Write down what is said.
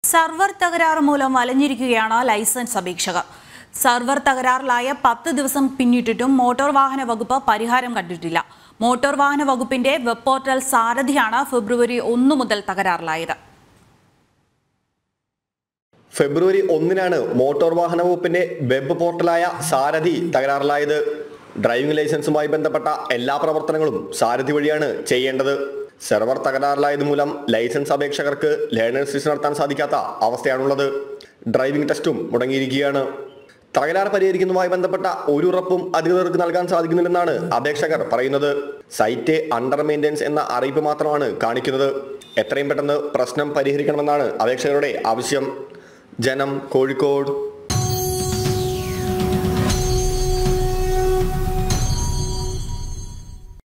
server തകരാറ് മൂലം വലഞ്ഞിരിക്കുകയാണ് licence അപേക്ഷകർ സർവർ തകരാറിലായ പത്ത് ദിവസം പിന്നിട്ടിട്ടും മോട്ടോർ വാഹന വകുപ്പ് പരിഹാരം കണ്ടിട്ടില്ല മോട്ടോർ വാഹന വകുപ്പിന്റെ വെബ് പോർട്ടൽ സാരഥിയാണ് ഫെബ്രുവരി ഒന്നു മുതൽ തകരാറിലായത് ഫെബ്രുവരി ഒന്നിനാണ് മോട്ടോർ വാഹന വകുപ്പിന്റെ വെബ് പോർട്ടലായ സാരഥി തകരാറിലായത് ഡ്രൈവിംഗ് ലൈസൻസുമായി ബന്ധപ്പെട്ട എല്ലാ പ്രവർത്തനങ്ങളും സാരഥി വഴിയാണ് ചെയ്യേണ്ടത് സെർവർ തകരാറിലായത് മൂലം ലൈസൻസ് അപേക്ഷകർക്ക് ലേണേഴ്സ് ടെസ്റ്റ് നടത്താൻ സാധിക്കാത്ത അവസ്ഥയാണുള്ളത് ഡ്രൈവിംഗ് ടെസ്റ്റും മുടങ്ങിയിരിക്കുകയാണ് തകരാർ പരിഹരിക്കുന്നതുമായി ബന്ധപ്പെട്ട ഒരു ഉറപ്പും അധികൃതർക്ക് നൽകാൻ സാധിക്കുന്നില്ലെന്നാണ് അപേക്ഷകർ പറയുന്നത് സൈറ്റ് അണ്ടർ മെയിൻ്റെനൻസ് എന്ന അറിയിപ്പ് മാത്രമാണ് കാണിക്കുന്നത് എത്രയും പെട്ടെന്ന് പ്രശ്നം പരിഹരിക്കണമെന്നാണ് അപേക്ഷകരുടെ ആവശ്യം ജനം കോഴിക്കോട്